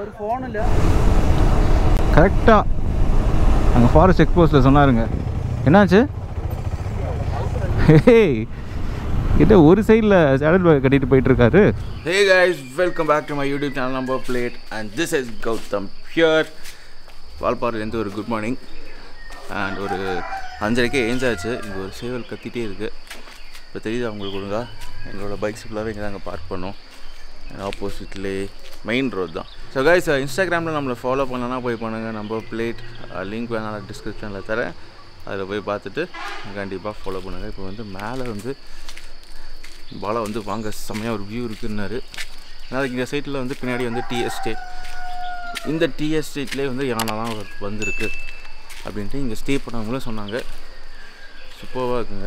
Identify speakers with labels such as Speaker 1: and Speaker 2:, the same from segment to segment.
Speaker 1: ஒரு ஃபோன் இல்லை
Speaker 2: கரெக்டாக அங்கே ஃபாரஸ்ட் செக் போஸ்ட்டில் சொன்னாருங்க என்னாச்சு ஹேய் கிட்ட ஒரு சைடில் சேடல் பேக் கட்டிட்டு போயிட்டு இருக்காரு
Speaker 3: Hey guys, welcome back to my YouTube channel number plate and this is Gautam here. வால்பாறையிலேருந்து ஒரு குட் மார்னிங் அண்ட் ஒரு அஞ்சரைக்கே ஏஞ்சாச்சு இங்கே ஒரு சேவல் கத்திட்டே இருக்குது இப்போ தெரியுது அவங்களுக்கு ஒழுங்கா எங்களோட பைக்ஸ் ஃபுல்லாகவே இங்கே தாங்க பார்க் பண்ணோம் ஆப்போசிட்லேயே மெயின் ரோட் தான் ஸோ கைஸ் இன்ஸ்டாகிராமில் நம்மளை ஃபாலோ பண்ணலன்னா போய் பண்ணுங்கள் நம்பர் பிளேட் லிங்க் வேணாலும் டிஸ்கிரிப்ஷனில் தரேன் அதில் போய் பார்த்துட்டு கண்டிப்பாக ஃபாலோ பண்ணுங்கள் இப்போ வந்து மேலே வந்து பாலா வந்து வாங்க செம்மையாக ஒரு வியூ இருக்குன்னாரு நாளைக்கு இந்த சைட்டில் வந்து பின்னாடி வந்து டி எஸ்டேட் இந்த டி எஸ்டேட்லேயே வந்து யானைலாம் வந்திருக்கு அப்படின்ட்டு இங்கே ஸ்டே பண்ணவங்களும் சொன்னாங்க சூப்பராக இருக்குங்க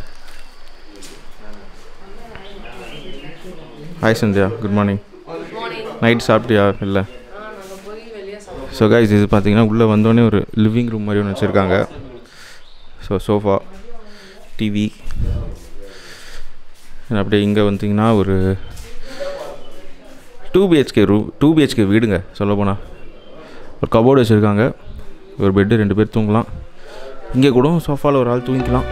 Speaker 3: hi Sandhya good morning night சாப்பிட்டியா இல்லை ஸோ கைஸ் இது பார்த்தீங்கன்னா உள்ளே வந்தோடனே ஒரு லிவிங் ரூம் மாதிரி ஒன்று வச்சுருக்காங்க ஸோ சோஃபா டிவி அப்படியே இங்கே வந்தீங்கன்னா ஒரு டூ பிஹெச்கே ரூ டூ பிஹெச்கே வீடுங்க சொல்லப்போனால் ஒரு கபோர்டு வச்சுருக்காங்க ஒரு பெட்டு ரெண்டு பேர் தூங்கலாம் இங்கே கூட சோஃபாவில் ஒரு ஆள் தூங்கிக்கலாம்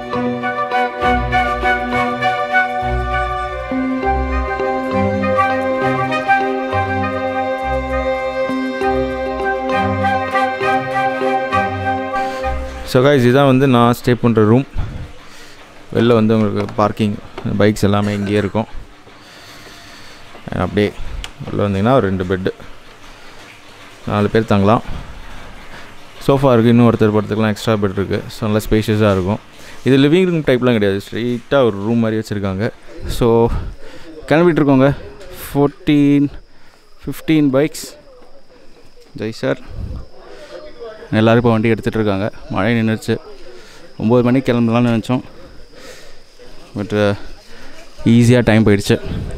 Speaker 3: ஸோ guys இதுதான் வந்து நான் ஸ்டே பண்ணுற ரூம் வெளில வந்து உங்களுக்கு பார்க்கிங் பைக்ஸ் எல்லாமே இங்கேயே இருக்கும் அப்படியே உள்ள வந்தீங்கன்னா ஒரு ரெண்டு பெட்டு நாலு பேர் தங்கலாம் சோஃபா இருக்குது இன்னும் ஒருத்தர் படத்துக்குலாம் எக்ஸ்ட்ரா பெட் இருக்குது ஸோ நல்லா ஸ்பேஷியஸாக இருக்கும் இது லிவிங் ரூம் டைப்லாம் கிடையாது ஸ்ட்ரெயிட்டாக ஒரு ரூம் மாதிரி வச்சுருக்காங்க ஸோ கிளம்பிட்டு இருக்கோங்க fourteen fifteen bikes Jai sir எல்லோரும் இப்போ வண்டி எடுத்துகிட்டு இருக்காங்க மழை நின்றுச்சு ஒம்பது மணிக்கு கிளம்பலாம்னு நினச்சோம் பட் ஈஸியாக டைம் போயிடுச்சு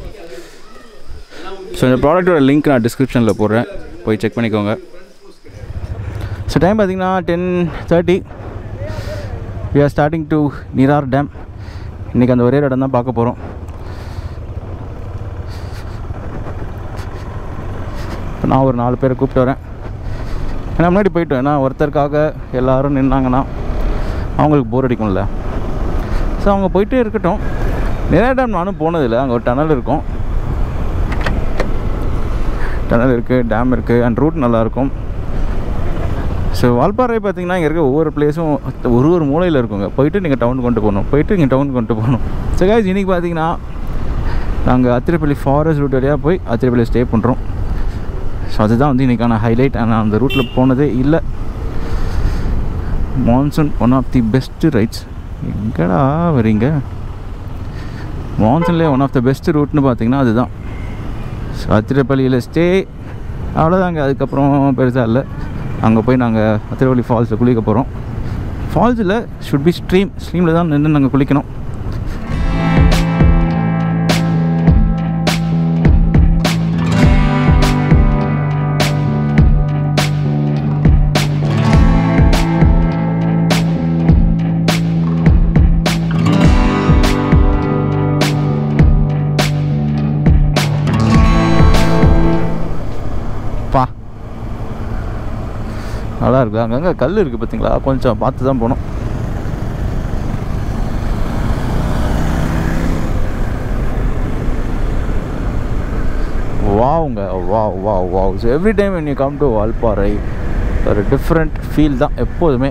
Speaker 3: ஸோ இந்த ப்ராடக்ட்டோட லிங்க் நான் டிஸ்கிரிப்ஷனில் போடுறேன் போய் செக் பண்ணிக்கோங்க ஸோ டைம் பார்த்தீங்கன்னா ten thirty we are starting to Nirar dam இன்றைக்கி அந்த ஒரே இடம் தான் பார்க்க போகிறோம் இப்போ நான் ஒரு நாலு பேரை கூப்பிட்டு வரேன் ஏன்னா முன்னாடி போயிட்டோம் ஏன்னா ஒருத்தருக்காக எல்லோரும் நின்னாங்கன்னா அவங்களுக்கு போர் அடிக்கும்ல ஸோ அவங்க போயிட்டே இருக்கட்டும் நிறைய டைம் நானும் போனதில்லை அங்கே ஒரு டனல் இருக்கும் டனல் இருக்குது டேம் இருக்குது அண்ட் ரூட் நல்லாயிருக்கும் ஸோ வால்பாறை பார்த்தீங்கன்னா இங்கே இருக்க ஒவ்வொரு பிளேஸும் ஒரு ஒரு மூலையில் இருக்குங்க போயிட்டு நீங்கள் டவுன் கொண்டு போகணும் போயிட்டு நீங்கள் டவுன் கொண்டு போகணும் ஸோ guys இன்றைக்கி பார்த்தீங்கன்னா நாங்கள் அத்திரப்பள்ளி ஃபாரஸ்ட் ரூட் வழியாக போய் அத்திரப்பள்ளி ஸ்டே பண்ணுறோம் ஸோ அதுதான் வந்து இன்றைக்கான ஹைலைட் ஆனால் அந்த ரூட்டில் போனதே இல்லை monsoon one of the best rides எங்கடா வரீங்க மான்சூன்லேயே ஒன் ஆஃப் த பெஸ்ட் ரூட்னு பார்த்தீங்கன்னா அதுதான் ஸோ அத்திரப்பள்ளியில் ஸ்டே அவ்வளோதாங்க அதுக்கப்புறம் பெருசாக இல்லை அங்கே போய் நாங்கள் அத்திரப்பள்ளி ஃபால்ஸில் குளிக்க போகிறோம் ஃபால்ஸில் ஷுட் பி ஸ்ட்ரீம் ஸ்ட்ரீமில் தான் நின்று நாங்கள் குளிக்கணும் பா நல்லா இருக்குது அங்கங்கே கல் இருக்குது பார்த்தீங்களா கொஞ்சம் பார்த்து தான் போகணும் வாவுங்க வா வா wow so every time when you come to Valparai ஒரு டிஃப்ரெண்ட் ஃபீல் தான் எப்போதுமே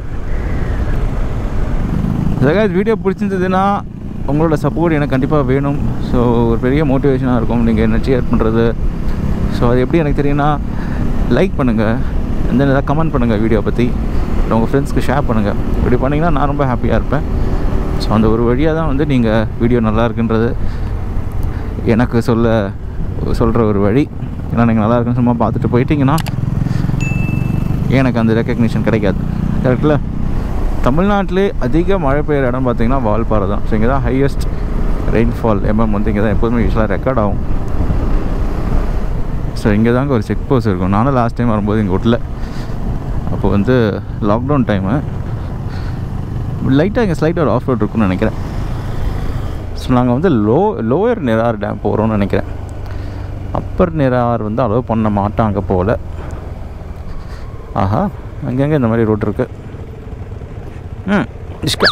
Speaker 3: ஜகாஜ் வீடியோ பிடிச்சிருந்ததுன்னா உங்களோட சப்போர்ட் எனக்கு கண்டிப்பாக வேணும் ஸோ ஒரு பெரிய மோட்டிவேஷனாக இருக்கும் நீங்கள் என்ன ஷேர் பண்ணுறது ஸோ அது எப்படி எனக்கு தெரியும்னா லைக் பண்ணுங்கள் அந்த ஏதாவது கமெண்ட் பண்ணுங்கள் வீடியோ பற்றி உங்கள் ஃப்ரெண்ட்ஸ்க்கு ஷேர் பண்ணுங்கள் இப்படி பண்ணிங்கன்னா நான் ரொம்ப ஹாப்பியாக இருப்பேன் ஸோ அந்த ஒரு வழியாக தான் வந்து நீங்கள் வீடியோ நல்லா இருக்குன்றது எனக்கு சொல்ல சொல்கிற ஒரு வழி ஏன்னா நீங்கள் நல்லா இருக்குன்னு சும்மா பார்த்துட்டு போயிட்டீங்கன்னா எனக்கு அந்த ரெக்கக்னிஷன் கிடைக்காது கரெக்டில் தமிழ்நாட்டிலே அதிக மழை பெய்கிற இடம் பார்த்தீங்கன்னா வால்பாறை தான் ஸோ இங்கே தான் ஹையஸ்ட் ரெயின்ஃபால் எம்எம் வந்து இங்கே தான் எப்போதுமே யூஸ்வலாக ரெக்கார்ட் ஆகும் ஸோ இங்கே தாங்க ஒரு செக் போஸ்ட் இருக்கும் நானும் லாஸ்ட் டைம் வரும்போது இங்கே விடல அப்போ வந்து லாக்டவுன் டைமு லைட்டாக இங்கே ஸ்லைட்டாக ஒரு ஆஃப் ரோட் இருக்குன்னு நினைக்கிறேன் ஸோ நாங்கள் வந்து லோ லோயர் நெரார் டேம் போகிறோம்னு நினைக்கிறேன்
Speaker 2: அப்பர் நிறார் வந்து அலோவ் பண்ண மாட்டாங்க போல் ஆஹா அங்கங்கே இந்த மாதிரி ரோட் இருக்கு ம் இஷ்கா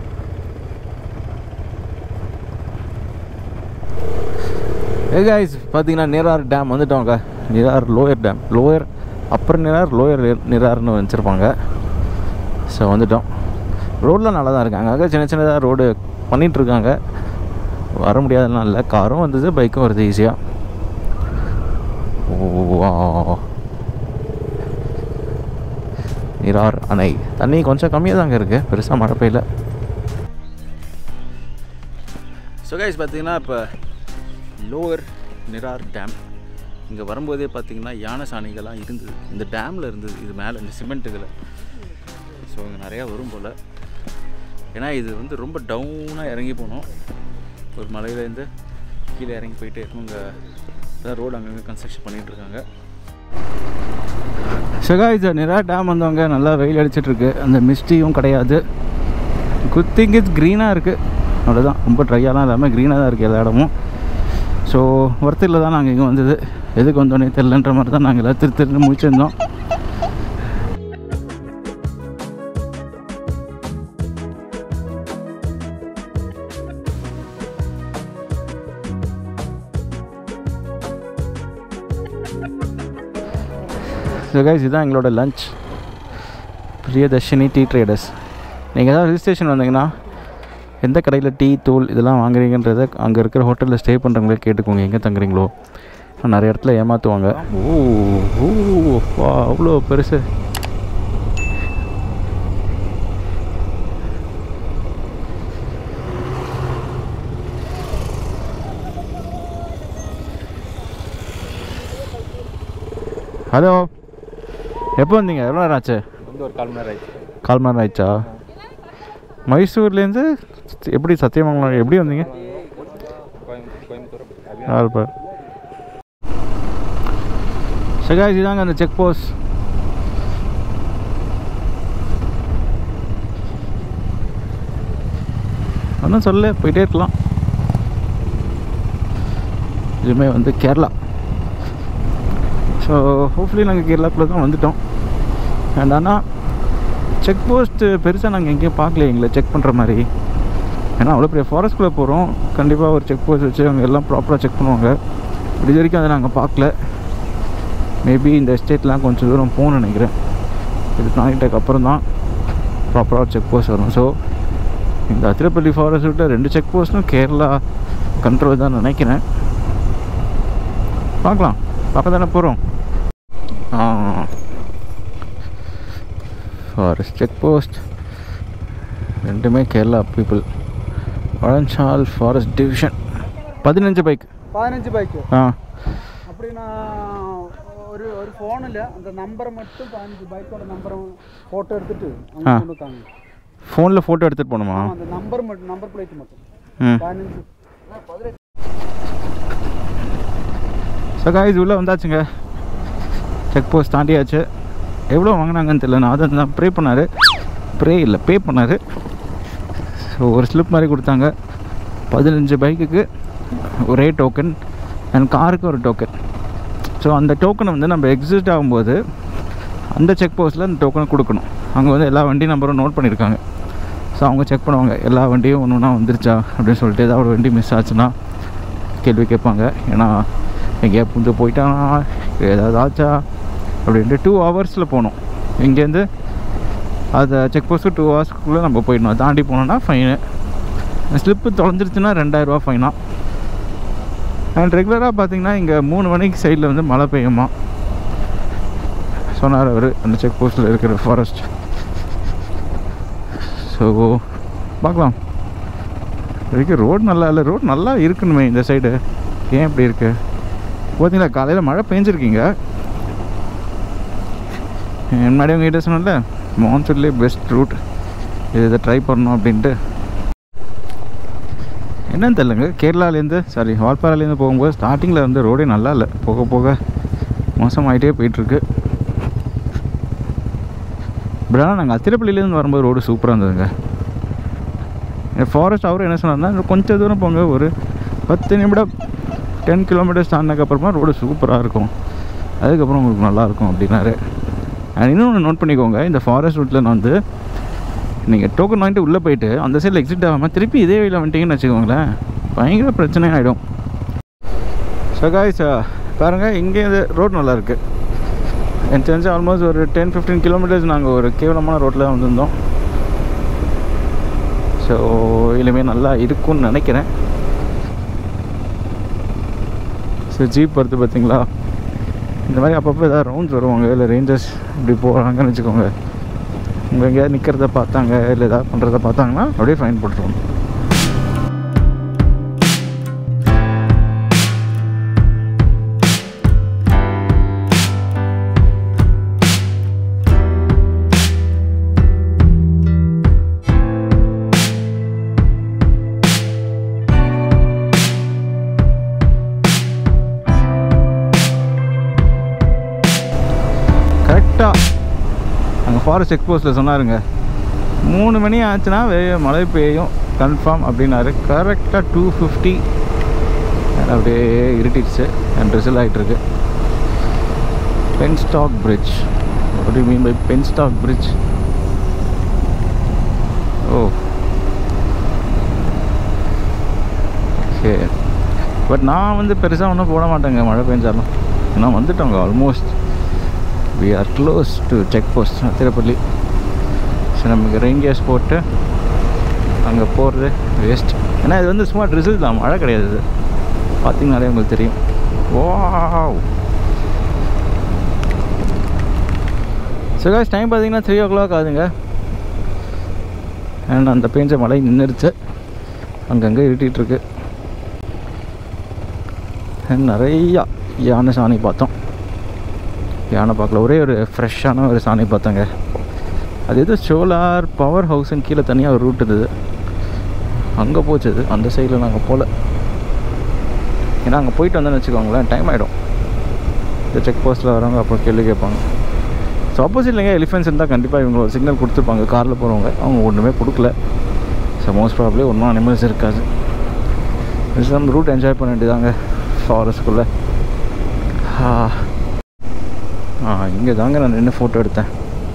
Speaker 2: ஏ கைஸ் பார்த்தீங்கன்னா நிரார் டேம் வந்துட்டோங்க Nirar lower dam lower upper Nirar lower நிரார்னு வச்சுருப்பாங்க ஸோ வந்துட்டோம் ரோடெலாம் நல்லா தான் இருக்காங்க அங்கே சின்ன சின்னதாக ரோடு பண்ணிகிட்ருக்காங்க வர முடியாதெல்லாம் இல்லை காரும் வந்தது பைக்கும் வருது ஈஸியாக ஓ நிரார் அணை தண்ணி கொஞ்சம் கம்மியாக தாங்க இருக்குது பெருசாக மழை பெய்யல
Speaker 3: ஸோ கைஸ் பார்த்தீங்கன்னா இப்போ லோவர் நிரார் டேம் இங்கே வரும்போதே பார்த்தீங்கன்னா யானை சாணிகள்லாம் இருந்தது இந்த டேமில் இருந்தது இது மேலே இந்த சிமெண்ட்டுகளை ஸோ இங்கே நிறையா வரும் போல் ஏன்னா இது வந்து ரொம்ப டவுனாக இறங்கி போனோம் ஒரு மலையிலேருந்து கீழே இறங்கி போயிட்டே இருக்கும் இங்கே தான் ரோடு அங்கங்கே கன்ஸ்ட்ரக்ஷன் பண்ணிகிட்டு இருக்காங்க
Speaker 2: ஷகாய்ஸ் நிரா டேம் வந்தவங்க நல்லா வெயில் அடிச்சிட்ருக்கு அந்த மிஸ்டியும் கிடையாது குட் திங் இட்ஸ் க்ரீனாக இருக்குது அவ்வளோதான் ரொம்ப ட்ரையாலாம் இல்லாமல் க்ரீனாக தான் இருக்குது எல்லா இடமும் ஸோ ஒருத்தரில் தான் நாங்கள் இங்கே வந்தது எதுக்கு வந்தோன்னே தெரிலன்ற மாதிரி தான் நாங்கள் எல்லாம் திரு திரு முடிச்சிருந்தோம் ஸோ கைஸ் இதுதான் எங்களோட லஞ்ச் பிரியதர்ஷினி டீ ட்ரேடர்ஸ் நீங்கள் ஏதாவது ஹில் ஸ்டேஷன் வந்தீங்கன்னா எந்த கடையில் டீ தூள் இதெல்லாம் வாங்குறீங்கன்றத அங்கே இருக்கிற ஹோட்டலில் ஸ்டே பண்ணுறவங்களே கேட்டுக்கோங்க எங்கே தங்குறீங்களோ நிறைய இடத்துல ஏமாற்றுவாங்க ஓ ஓ வா அவ்வளோ பெருசு ஹலோ எப்போ வந்தீங்க எவ்வளோ நேரம் ஆச்சு
Speaker 3: வந்து ஒரு கால் மணி நேரம் ஆயிடுச்சு
Speaker 2: கால் மணி நேரம் ஆயிடுச்சா மைசூர்லேருந்து எப்படி சத்தியமங்கலம் எப்படி வந்தீங்க
Speaker 3: கோயம்புத்தூர்
Speaker 2: நாலு பேர் சகாய்ஸ் இதாங்க அந்த செக் போஸ்ட் ஒன்றும் சொல்ல போயிட்டே இருக்கலாம் இதுவுமே வந்து கேரளா ஸோ ஹோப்ஃபுல்லி நாங்கள் கேரளாக்குள்ளே தான் வந்துட்டோம் அண்ட் ஆனால் செக் போஸ்ட்டு பெருசாக நாங்கள் எங்கேயும் பார்க்கல எங்களை செக் பண்ணுற மாதிரி ஏன்னா அவ்வளோ பெரிய ஃபாரஸ்ட்குள்ளே போகிறோம் கண்டிப்பாக ஒரு செக் போஸ்ட் வச்சு அவங்க எல்லாம் ப்ராப்பராக செக் பண்ணுவாங்க இது வரைக்கும் அதை நாங்கள் பார்க்கல மேபி இந்த எஸ்டேட்லாம் கொஞ்சம் தூரம் போகணும்னு நினைக்கிறேன் இது நாளைக்கு அப்புறம் தான் ப்ராப்பராக செக் போஸ்ட் வரும் ஸோ இந்த அத்திரப்பள்ளி ஃபாரஸ்ட் விட்ட ரெண்டு செக் போஸ்ட்டும் கேரளா கண்ட்ரோல் தான் நினைக்கிறேன் பார்க்கலாம் பார்க்க தானே போகிறோம் ஃபாரஸ்ட் செக் போஸ்ட் ரெண்டுமே Kerala people Vazhachal forest division பதினஞ்சு பைக்
Speaker 1: பதினஞ்சு பைக்கு
Speaker 2: ஆ
Speaker 1: அப்படின்னா ஒரு ஒரு ஃபோனில் அந்த நம்பரை மட்டும் பதினஞ்சு பைக்கோட நம்பரை ஃபோட்டோ எடுத்துட்டு அங்கே
Speaker 2: ஆ.
Speaker 1: கொண்டு வந்தாங்க
Speaker 2: ஃபோனில் ஃபோட்டோ எடுத்துகிட்டு போகணுமா
Speaker 1: அந்த நம்பர் மட்டும் நம்பர் பிளேட் மட்டும்
Speaker 2: ம்
Speaker 1: பதினஞ்சு
Speaker 2: ஸோ காய்ஸ் உள்ளே வந்தாச்சுங்க செக் போஸ்ட் தாண்டியாச்சு எவ்வளோ வாங்கினாங்கன்னு தெரியல நான் அதை தான் ப்ரே பண்ணார் ப்ரே இல்லை பே பண்ணார் ஸோ ஒரு ஸ்லிப் மாதிரி கொடுத்தாங்க பதினஞ்சு பைக்குக்கு ஒரே டோக்கன் அண்ட் காருக்கு ஒரு டோக்கன் ஸோ அந்த டோக்கனை வந்து நம்ம எக்ஸிஸ்ட் ஆகும்போது அந்த செக் போஸ்ட்டில் அந்த டோக்கனை கொடுக்கணும் அங்கே வந்து எல்லா வண்டி நம்பரும் நோட் பண்ணியிருக்காங்க ஸோ அவங்க செக் பண்ணுவாங்க எல்லா வண்டியும் ஒன்று ஒன்றா வந்துருச்சா அப்படின்னு சொல்லிட்டு ஏதாவது ஒரு வண்டி மிஸ் ஆச்சுன்னா கேள்வி கேட்பாங்க ஏன்னா எங்கேயா புந்து போயிட்டானா ஏதாவது ஆச்சா அப்படின்ட்டு டூ ஹவர்ஸில் போகணும் இங்கேருந்து அதை செக் போஸ்ட்டு டூ ஹவர்ஸ்க்குள்ளே நம்ம போயிடணும் தாண்டி போனோம்னா ஃபைனு ஸ்லிப்பு தொலைஞ்சிருச்சுன்னா ரெண்டாயிரரூவா ஃபைனா அண்ட் ரெகுலராக பார்த்தீங்கன்னா இங்கே மூணு மணிக்கு சைடில் வந்து மழை பெய்யுமா சொன்னார் அவர் அந்த செக் போஸ்ட்டில் இருக்கிற ஃபாரஸ்ட் ஸோ பார்க்கலாம் வரைக்கும் ரோடு நல்லா இல்லை ரோடு நல்லா இருக்கணுமே இந்த சைடு ஏன் இப்படி இருக்கு பார்த்தீங்களா காலையில் மழை பெஞ்சிருக்கீங்க என் முன்னாடி உங்ககிட்ட சொன்னல மான்சூன்லேயே பெஸ்ட் ரூட் இது இதை ட்ரை பண்ணணும் அப்படின்ட்டு என்னன்னு தெரிலங்க கேரளாலேருந்து சாரி வால்பாறையிலேருந்து போகும்போது ஸ்டார்டிங்கில் வந்து ரோடே நல்லா இல்லை போக போக மோசமாயிட்டே போயிட்டுருக்கு பட் ஆனால் நாங்கள் அத்திரப்பள்ளியிலேருந்து வரும்போது ரோடு சூப்பராக இருந்ததுங்க ஃபாரஸ்ட் அவரும் என்ன சொன்னார்னா இன்னும் கொஞ்சம் தூரம் போங்க ஒரு பத்து நிமிடம் டென் கிலோமீட்டர்ஸ் தாண்டினதுக்கப்புறமா ரோடு சூப்பராக இருக்கும் அதுக்கப்புறம் உங்களுக்கு நல்லாயிருக்கும் அப்படின்னாரு அண்ட் இன்னொன்று நோட் பண்ணிக்கோங்க இந்த ஃபாரஸ்ட் ரூட்டில் வந்து நீங்கள் டோக்கன் வாங்கிட்டு உள்ளே போயிட்டு அந்த சைடில் எக்ஸிட் ஆகாமல் திருப்பி இதே வழியில் வந்துட்டீங்கன்னு வச்சுக்கோங்களேன் பயங்கர பிரச்சனை ஆகிடும் ஸோ காய்ஸ் பாருங்கள் இங்கே இது ரோட் நல்லா இருக்குது எனக்கு தெரிஞ்சு ஆல்மோஸ்ட் ஒரு டென் ஃபிஃப்டீன் கிலோமீட்டர்ஸ் நாங்கள் ஒரு கேவலமான ரோட்டில் தான் வந்திருந்தோம் ஸோ இனிமேல் நல்லா இருக்கும்னு நினைக்கிறேன் ஸோ ஜீப் வருது பார்த்தீங்களா இந்த மாதிரி அப்பப்போ ஏதாவது ரவுண்ட்ஸ் வருவாங்க இல்லை ரேஞ்சர்ஸ் இப்படி போகிறாங்கன்னு வச்சுக்கோங்க உங்கள் எங்கேயாவது நிற்கிறத பார்த்தாங்க இல்லை ஏதாவது பண்ணுறத பார்த்தாங்கன்னா அப்படியே ஃபைன் போட்டுருவோம் கரெக்டாக அங்கே ஃபாரஸ்ட் செக் போஸ்ட்டில் சொன்னாருங்க மூணு மணி ஆச்சுன்னா வே- மழை பெய்யும் கன்ஃபார்ம் அப்படின்னாரு கரெக்டாக டூ ஃபிஃப்டி அப்படியே இருட்டிடுச்சு அண்ட் ரிசல் ஆகிட்டுருக்கு penstock bridge what do you mean by penstock bridge oh okay but நான் வந்து பெருசாக ஒன்றும் போட மாட்டேங்க மழை பெஞ்சாலும் நான் வந்துட்டோங்க almost we are close to check post Thiruppalli so நமக்கு ரெயின் கேஸ் போட்டு அங்கே போகிறது வேஸ்ட் ஏன்னா இது வந்து சும்மா ட்ரிசில் தான் மழை கிடையாது இது பார்த்தீங்கனாலே உங்களுக்கு தெரியும் வாவ் ஸோ காய்ஸ் டைம் பார்த்தீங்கன்னா த்ரீ ஓ கிளாக் ஆகுதுங்க அண்ட் அந்த பேஞ்ச மழை நின்றுடுச்சு அங்கங்கே இருட்டிகிட்டு இருக்கு And நிறையா யானை சாணி பார்த்தோம் யானை பார்க்கல ஒரே ஒரு ஃப்ரெஷ்ஷான ஒரு சாணி பார்த்தோங்க அது ஏதோ சோலார் பவர் ஹவுஸ்ன்னு கீழே தனியாக ஒரு ரூட் இருந்தது அங்கே போச்சுது அந்த சைடில் நாங்கள் போகல ஏன்னா அங்கே போயிட்டு வந்தோன்னு வச்சுக்கோங்களேன் டைம் ஆகிடும் இந்த செக் போஸ்ட்டில் வரவங்க அப்புறம் கேள்வி கேட்பாங்க ஸோ ஆப்போசிட்லங்க எலிஃபென்ட்ஸ் இருந்தால் கண்டிப்பாக இவங்க ஒரு சிக்னல் கொடுத்துருப்பாங்க காரில் போகிறவங்க அவங்க ஒன்றுமே கொடுக்கல ஸோ மோஸ்ட் ப்ராப்ளி ஒன்றும் அனிமல்ஸ் இருக்காது நம்ம ரூட் என்ஜாய் பண்ண வேண்டியதாங்க ஃபாரஸ்ட்குள்ளே ஆ இங்கே தாங்க நான் நின்று ஃபோட்டோ எடுத்தேன்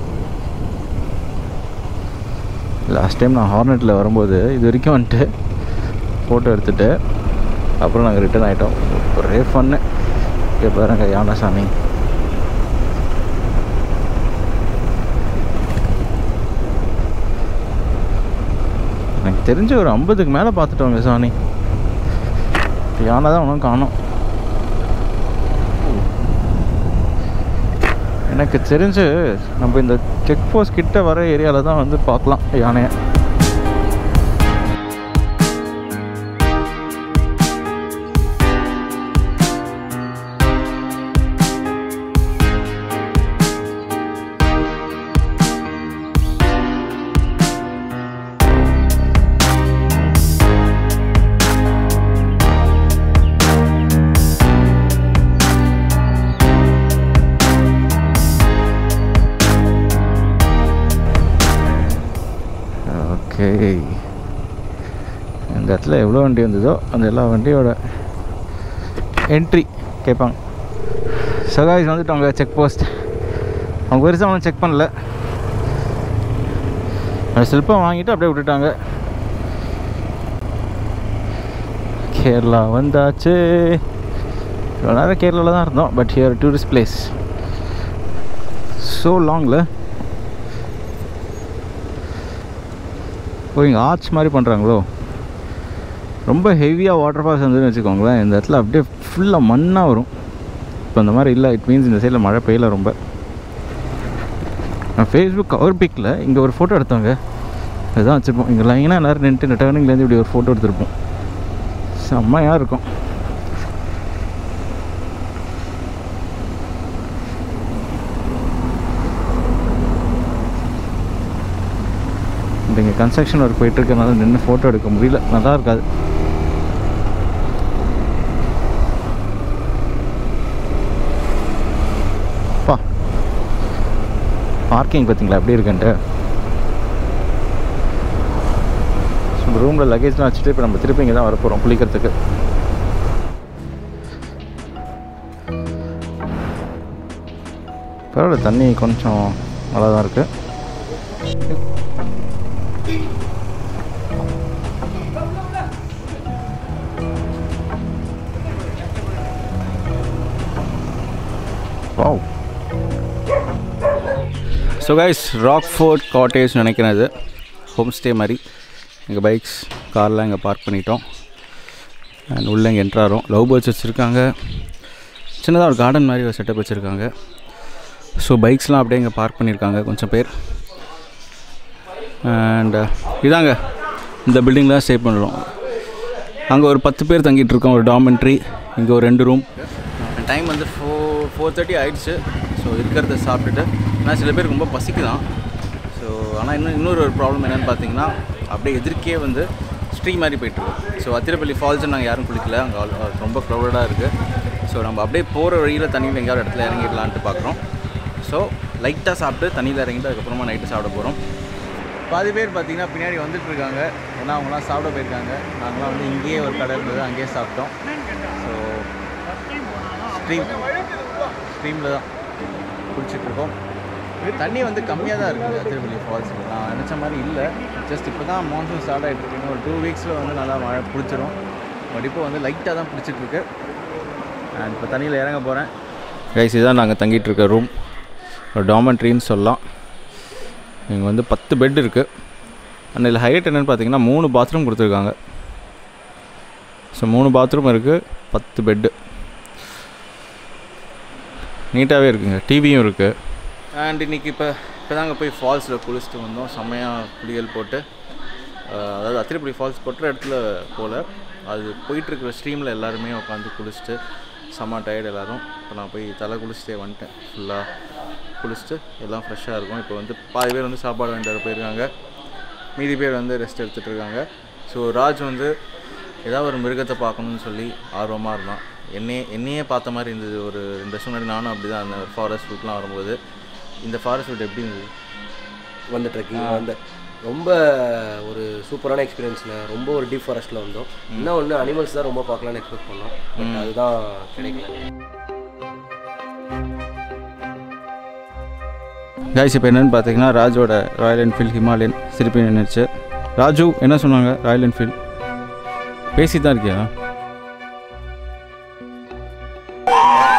Speaker 2: லாஸ்ட் டைம் நான் ஹார்னெட்டில் வரும்போது இது வரைக்கும் வந்துட்டு ஃபோட்டோ எடுத்துட்டு அப்புறம் நாங்கள் ரிட்டர்ன் ஆகிட்டோம் ஒரே ஃபன்னு இங்கே பாருங்க யானை சாமி எனக்கு தெரிஞ்சு ஒரு ஐம்பதுக்கு மேலே பார்த்துட்டோங்க சாணி யானை தான் ஒன்றும் காணோம் எனக்கு தெரிஞ்சு நம்ம இந்த செக் போஸ்ட் கிட்ட வர ஏரியாவில் தான் வந்து பார்க்கலாம் யானையை ஓகே இந்த இடத்துல எவ்வளோ வண்டி வந்ததோ அந்த எல்லா வண்டியோட என்ட்ரி கேட்பாங்க சகாய்ஸ் வந்துட்டாங்க செக் போஸ்ட் அவங்க பெருசாக ஒன்றும் செக் பண்ணல அது சில்பம் வாங்கிட்டு அப்படியே விட்டுட்டாங்க கேரளா வந்தாச்சு இவ்வளோ நேரம் கேரளாவில் தான் இருந்தோம் but here tourist place so லாங்கில் ஓ இங்கே ஆர்ச் மாதிரி பண்ணுறாங்களோ ரொம்ப ஹெவியாக வாட்டர் ஃபால்ஸ் வந்துன்னு வச்சுக்கோங்களேன் இந்த இடத்துல அப்படியே ஃபுல்லாக மண்ணாக வரும் இப்போ அந்த மாதிரி இல்லை இட் மீன்ஸ் இந்த சைடில் மழை பெய்யல ரொம்ப நான் ஃபேஸ்புக் கவர் பிக்கில் இங்கே ஒரு ஃபோட்டோ எடுத்தோங்க அதுதான் வச்சுருப்போம் இங்கே லைனாக எல்லோரும் நின்றுட்டு இந்த டேர்னிங்லேருந்து இப்படி ஒரு ஃபோட்டோ எடுத்திருப்போம் செம்மையாக இருக்கும் இந்த இங்கே கன்ஸ்ட்ரக்ஷன் ஒர்க் போயிட்டு இருக்கனால நின்று ஃபோட்டோ எடுக்க முடியல நல்லா இருக்காது பா பார்க்கிங் பார்த்தீங்களா எப்படி இருக்குன்ட்டு ரூமில் லக்கேஜ்லாம் வச்சுட்டு இப்போ நம்ம திருப்பி இங்கே தான் வரப்போகிறோம் குளிக்கிறதுக்கு பரவாயில்ல தண்ணி கொஞ்சம் நல்லா தான் இருக்குது wow
Speaker 3: so guys rock fort cottage நினைக்கிறேன் இது ஹோம் ஸ்டே மாதிரி எங்கள் பைக்ஸ் கார்லாம் இங்கே பார்க் பண்ணிட்டோம் அண்ட் உள்ளே இங்கே என்ட்ராரோம் லவ் பேர்ட்ஸ் வச்சுருக்காங்க சின்னதாக ஒரு கார்டன் மாதிரி ஒரு செட்டப் வச்சுருக்காங்க ஸோ பைக்ஸ்லாம் அப்படியே இங்கே பார்க் பண்ணியிருக்காங்க கொஞ்சம் பேர் அண்ட் இதாங்க இந்த பில்டிங்கில் தான் ஸ்டே பண்ணுறோம் அங்கே ஒரு பத்து பேர் தங்கிட்டு இருக்கோம் ஒரு டாமெண்ட்ரி இங்கே ஒரு ரெண்டு ரூம் டைம் வந்து ஃபோர் ஃபோர் தேர்ட்டி ஆயிடுச்சு ஸோ இருக்கிறத சாப்பிட்டுட்டு ஆனால் சில பேருக்கு ரொம்ப பசிக்குதான் ஸோ ஆனால் இன்னும் இன்னொரு ஒரு ப்ராப்ளம் என்னென்னு பார்த்தீங்கன்னா அப்படியே எதிர்க்கே வந்து ஸ்ட்ரீம் மாதிரி போயிட்டுருக்கு ஸோ அத்திரப்பள்ளி ஃபால்ஸ் நாங்கள் யாரும் குளிக்கல அங்கே ரொம்ப க்ரௌடடாக இருக்குது ஸோ நம்ம அப்படியே போகிற வழியில் தண்ணியில் எங்கேயாவது இடத்துல இறங்கிடலான்ட்டு பார்க்குறோம் ஸோ லைட்டாக சாப்பிட்டு தண்ணியில் இறங்கிட்டு அதுக்கப்புறமா நைட்டு சாப்பிட போகிறோம் பாதி பேர் பார்த்தீங்கன்னா பின்னாடி வந்துட்டு இருக்காங்க ஏன்னா அவங்களாம் சாப்பிட போயிருக்காங்க நாங்களாம் வந்து இங்கேயே ஒரு கடை இருந்தது அங்கேயே சாப்பிட்டோம் ஸோ ஸ்ட்ரீம் ஸ்ட்ரீமில் தான் குளிச்சுட்டு இருக்கோம் இது தண்ணி வந்து கம்மியாக தான் இருக்குது திருப்பதி ஃபால்ஸில் நான் நினச்ச மாதிரி இல்லை ஜஸ்ட் இப்போ தான் மான்சூன் ஸ்டார்ட் ஆகிட்டு இருக்கு இன்னும் ஒரு டூ வீக்ஸில் வந்து நல்லா மழை பிடிச்சிரும் பட் இப்போ வந்து லைட்டாக தான் பிடிச்சிட்ருக்கு அண்ட் இப்போ தண்ணியில் இறங்க போகிறேன் கைஸ் இதான் நாங்கள் தங்கிட்டு இருக்க ரூம் ஒரு டாமெண்ட்ரின்னு சொல்லலாம் இங்கே வந்து பத்து பெட் இருக்குது அண்ட் இதில் ஹைலைட் என்னென்னு பார்த்தீங்கன்னா மூணு பாத்ரூம் கொடுத்துருக்காங்க ஸோ மூணு பாத்ரூம் இருக்குது பத்து பெட்டு நீட்டாகவே இருக்குங்க டிவியும் இருக்குது அண்ட் இன்றைக்கி இப்போ இப்போ தாங்க போய் ஃபால்ஸில் குளிச்சுட்டு வந்தோம் செம்மையாக குளியல் போட்டு அஹ், அதாவது அத்திரிப்படி ஃபால்ஸ் கொட்டுற இடத்துல போல் அது போயிட்டுருக்கிற ஸ்ட்ரீமில் எல்லாருமே உட்காந்து குளிச்சுட்டு செம்ம டயர்டு எல்லோரும் இப்போ நான் போய் தலை குளிச்சுட்டே வந்துட்டேன் ஃபுல்லாக குளிச்சுட்டு எல்லாம் ஃப்ரெஷ்ஷாக இருக்கும் இப்போ வந்து பாதி பேர் வந்து சாப்பாடு வாங்கிட்டு வர போயிருக்காங்க மீதி பேர் வந்து ரெஸ்ட் எடுத்துகிட்டு இருக்காங்க ஸோ ராஜ் வந்து ஏதாவது ஒரு மிருகத்தை பார்க்கணும்னு சொல்லி ஆர்வமாக இருந்தான் என்னையே என்னையே பார்த்த மாதிரி இருந்தது ஒரு ரெண்டு வருஷம் முன்னாடி நானும் அப்படி தான் அந்த ஃபாரஸ்ட் ரூட்லாம் வரும்போது இந்த ஃபாரஸ்ட் ரூட் எப்படி இருந்தது
Speaker 4: வந்த ட்ரெக்கிங் வந்த ரொம்ப ஒரு சூப்பரான எக்ஸ்பீரியன்ஸ்ங்க ரொம்ப ஒரு டீப் ஃபாரஸ்ட்டில் வந்தோம் இன்னும் ஒன்று அனிமல்ஸ் தான் ரொம்ப பார்க்கலாம்னு எக்ஸ்பெக்ட் பண்ணோம் பட் அதுதான் கிடைக்கல
Speaker 3: கைஸ் இப்போ என்னென்னு பார்த்தீங்கன்னா ராஜோட ராயல் என்ஃபீல்ட் ஹிமாலயன் திருப்பி நின்றுச்சு ராஜு என்ன சொன்னாங்க ராயல் என்ஃபீல்ட் பேசி தான் இருக்கியா